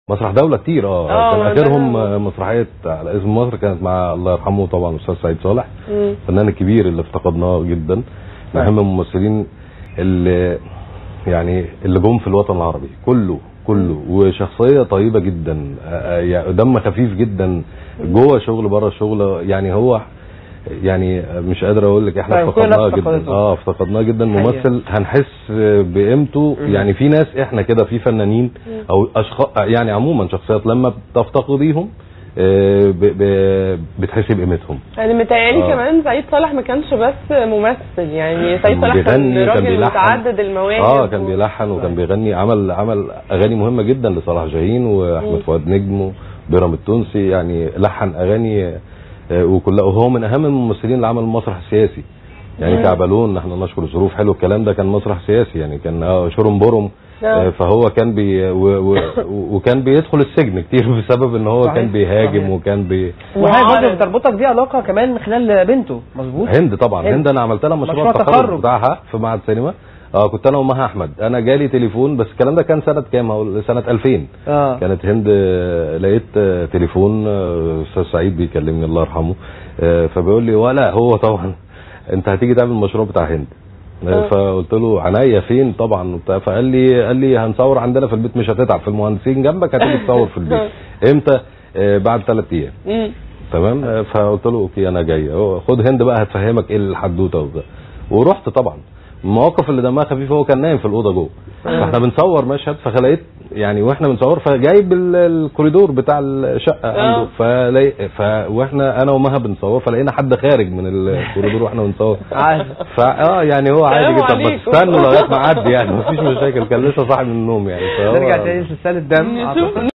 مسرح دولة كتير اه آه، كان ما اخرهم ده- آه، مسرحية على اسم مصر كانت مع الله يرحمه طبعا الاستاذ سعيد صالح مم. الفنان الكبير اللي افتقدناه جدا من اهم الممثلين اللي يعني اللي جم في الوطن العربي كله كله وشخصيه طيبه جدا آه، آه، يعني دم خفيف جدا جوه شغل بره الشغل يعني هو يعني مش قادر اقول لك احنا طيب، كل افتقدناه الناس جدا افتقدته. اه افتقدناه جدا حقيقة. ممثل هنحس بقيمته يعني في ناس احنا كده في فنانين او اشخاص يعني عموما شخصيات لما بتفتقديهم آه، ب- ب- بتحسي بقيمتهم يعني متهيألي آه. كمان سعيد صالح ما كانش بس ممثل يعني سعيد كان صالح كان بيغني، كان راجل بيلحن. متعدد المواهب اه كان بيلحن وكان بيغني عمل عمل اغاني مهمه جدا لصلاح جاهين واحمد فؤاد نجم وبيرام التونسي يعني لحن اغاني آه، وكلها وهو من اهم الممثلين اللي عمل المسرح السياسي يعني كعبلون احنا نشكر الظروف حلو الكلام ده كان مسرح سياسي يعني كان آه، شرم برم آه. آه، فهو كان بي و و وكان بيدخل السجن كتير بسبب ان هو صحيح، كان بيهاجم صحيح. وكان بي وحاجه برضه معارض. بتربطك دي علاقه كمان من خلال بنته مظبوط هند طبعا هند. هند, انا عملت لها مشروع, مشروع التخرج تخرج. بتاعها في معهد سينما اه كنت انا وامها احمد انا جالي تليفون بس الكلام ده كان سنه كام هقول سنه 2000 اه كانت هند آه، لقيت آه، تليفون آه، استاذ سعيد بيكلمني الله يرحمه آه، فبيقول لي ولا هو طبعا انت هتيجي تعمل المشروع بتاع هند آه، فقلت له عناية فين طبعا وبتاع فقال لي قال لي هنصور عندنا في البيت مش هتتعب في المهندسين جنبك هتيجي تصور في البيت امتى آه، بعد ثلاث ايام مم. تمام آه، فقلت له اوكي انا جاي أهو، خد هند بقى هتفهمك ايه الحدوته وبتاع ورحت طبعا المواقف اللي دمها خفيف هو كان نايم في الاوضه جوه فاحنا بنصور مشهد فلقيت يعني واحنا بنصور فجايب ال- الكوريدور بتاع الشقه آه. عنده فلاقي ف واحنا انا ومها بنصور فلقينا حد خارج من الكوريدور واحنا بنصور عادي فا اه يعني هو عادي سلام جدا بس عليكم. استنوا لغايه ما اعدي يعني مفيش مشاكل كان لسه صاحي من النوم يعني فهو- نرجع تاني لسلسله دم نشوف أعتقد.